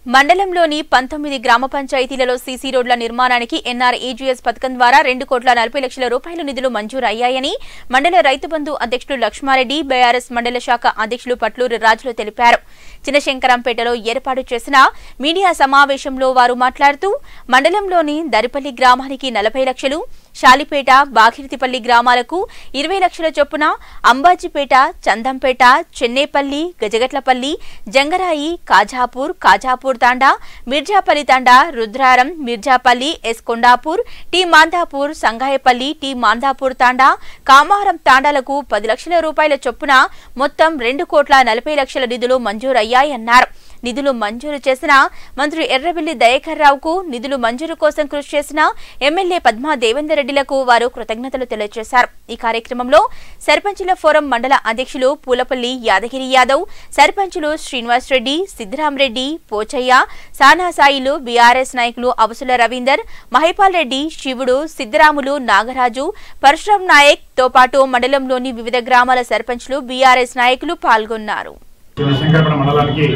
మండలంలోని పంతొమ్మిది గ్రామ పంచాయతీలలో సీసీ రోడ్ల నిర్మాణానికి ఎన్ఆర్ఈజీఎస్ పథకం ద్వారా రెండు కోట్ల నలభై లక్షల రూపాయల నిధులు మంజూరు అయ్యాయని మండల రైతు బంధు అధ్యక్షులు లక్ష్మారెడ్డి బీఆర్ఎస్ మండల శాఖ అధ్యక్షులు పట్లూరి రాజులు తెలిపారు చిన్నశంకరంపేటలో ఏర్పాటు చేసిన మీడియా సమావేశంలో వారు మాట్లాడుతూ మండలంలోని దరిపల్లి గ్రామానికి నలభై లక్షలు షాలిపేట బాగిరితిపల్లి గ్రామాలకు ఇరవై లక్షల చొప్పున Ambajipeta Chandampeta Chennepalli Gajagatlapalli Jangarayi Kajapur Kajapur Tanda Mirzapalli Tanda Rudraram Mirzapalli S Kondapur T Mandapur Sangayapalli T Mandapur Tanda Kamaram తాండాలకు పది లక్షల రూపాయల చొప్పున మొత్తం రెండు కోట్ల నలభై లక్షల నిధులు మంజూరయ్యాయన్నారు నిధులు మంజూరు చేసిన మంత్రి ఎర్రబెల్లి దయాకర్ రావుకు నిధులు మంజూరు కోసం కృషి చేసిన ఎమ్మెల్యే పద్మా దేవేందర్ రెడ్డిలకు వారు కృతజ్ఞతలు తెలియజేశారు ఈ కార్యక్రమంలో సర్పంచుల ఫోరం మండల అధ్యక్షులు పూలపల్లి యాదగిరి యాదవ్ సర్పంచులు శ్రీనివాస్ రెడ్డి సిద్దిరామరెడ్డి పోచయ్య సానాసాయిలు బీఆర్ఎస్ నాయకులు అవసుల రవీందర్ మహిపాల్ రెడ్డి శివుడు సిద్దిరాములు నాగరాజు పరశురాం నాయక్ తో పాటు మండలంలోని వివిధ గ్రామాల సర్పంచులు బీఆర్ఎస్ నాయకులు పాల్గొన్నారు శంకరపడ మండలానికి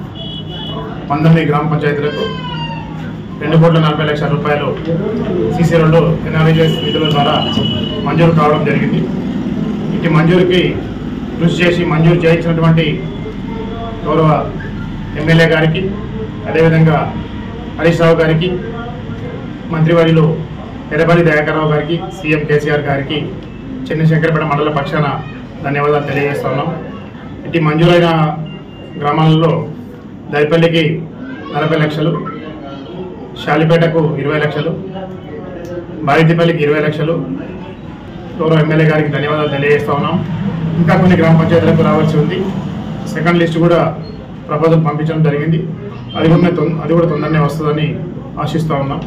పంతొమ్మిది గ్రామ పంచాయతీలకు రెండు కోట్ల నలభై లక్షల రూపాయలు సీసీ రోడ్డు ఎన్ఆర్జీఎస్ నిధుల ద్వారా మంజూరు కావడం జరిగింది ఇటు మంజూరుకి కృషి చేసి మంజూరు చేయించినటువంటి గౌరవ ఎమ్మెల్యే గారికి అదేవిధంగా హరీష్ రావు గారికి మంత్రివర్యులు ఎర్రబల్లి దయాకర్రావు గారికి సీఎం కేసీఆర్ గారికి చెన్నశంకరపేట మండల పక్షాన ధన్యవాదాలు తెలియజేస్తున్నాం ఇటు మంజూరైన గ్రామాలలో దరిపల్లికి నలభై లక్షలు షాలిపేటకు ఇరవై లక్షలు బాయితిపల్లికి ఇరవై లక్షలు గౌరవ ఎమ్మెల్యే గారికి ధన్యవాదాలు తెలియజేస్తా ఉన్నాం ఇంకా కొన్ని గ్రామ పంచాయతీలకు రావాల్సి ఉంది సెకండ్ లిస్ట్ కూడా ప్రపోజల్ పంపించడం జరిగింది అది కూడా తొం- అది కూడా తొందరనే వస్తుందని ఆశిస్తూ ఉన్నాం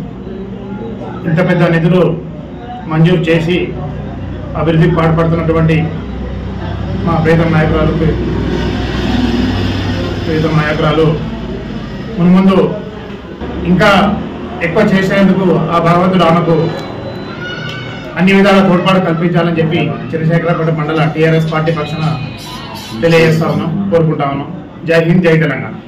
ఇంత పెద్ద నిధులు మంజూరు చేసి అభివృద్ధికి పాటుపడుతున్నటువంటి మా ప్రీతం నాయకురాలు ప్రీతం నాయకురాలు మున్ముందు ఇంకా ఎక్కువ చేసేందుకు ఆ భగవంతుడు ఆమెకు అన్ని విధాల తోడ్పాటు కల్పించాలని చెప్పి చంద్రశేఖరపేట మండల టీఆర్ఎస్ పార్టీ పక్షాన తెలియజేస్తా ఉన్నాం కోరుకుంటా ఉన్నాం జై హింద్ జై తెలంగాణ